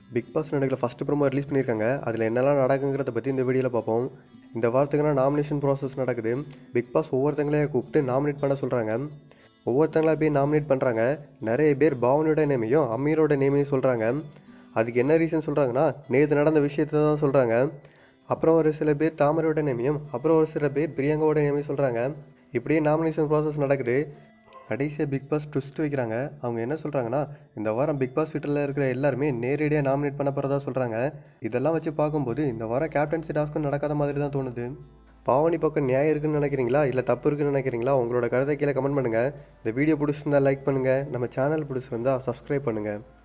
big Boss நடக்கிற first promo release பண்ணியிருக்காங்க அதில் என்னெல்லாம் நடக்குங்கிறத பற்றி இந்த வீடியோவில் பார்ப்போம் இந்த வாரத்துக்குனா நாமினேஷன் ப்ராசஸ் நடக்குது பிக் பாஸ் ஒவ்வொருத்தங்களையும் கூப்பிட்டு நாமினேட் பண்ண சொல்கிறாங்க ஒவ்வொருத்தங்களா போய் நாமினேட் பண்ணுறாங்க நிறைய பேர் பாவனியோட நேமையும் அமீரோட நேமையும் சொல்கிறாங்க அதுக்கு என்ன ரீசன் சொல்கிறாங்கன்னா நேற்று நடந்த விஷயத்தை தான் சொல்கிறாங்க அப்புறம் ஒரு சில பேர் தாமரையோட நேமையும் அப்புறம் ஒரு சில பேர் பிரியங்காவோட நேமையும் சொல்கிறாங்க இப்படியே நாமினேஷன் ப்ராசஸ் நடக்குது கடைசியாக பிக் பாஸ் ட்விஸ்ட் வைக்கிறாங்க அவங்க என்ன சொல்கிறாங்கன்னா இந்த வாரம் பிக் பாஸ் வீட்டில் இருக்கிற எல்லாருமே நேரடியாக நாமினேட் பண்ண போகிறதா சொல்கிறாங்க இதெல்லாம் வச்சு பார்க்கும்போது இந்த வாரம் கேப்டன்சி டாஸ்க்கும் நடக்காத மாதிரி தான் தோணுது பாவனி பக்கம் நியாயம் இருக்குன்னு நினைக்கிறீங்களா இல்லை தப்பு இருக்குன்னு நினைக்கிறீங்களா உங்களோட கருத்தை கீழே கமெண்ட் பண்ணுங்கள் இந்த வீடியோ பிடிச்சிருந்தா லைக் பண்ணுங்கள் நம்ம சேனல் பிடிச்சிருந்தா சப்ஸ்கிரைப் பண்ணுங்கள்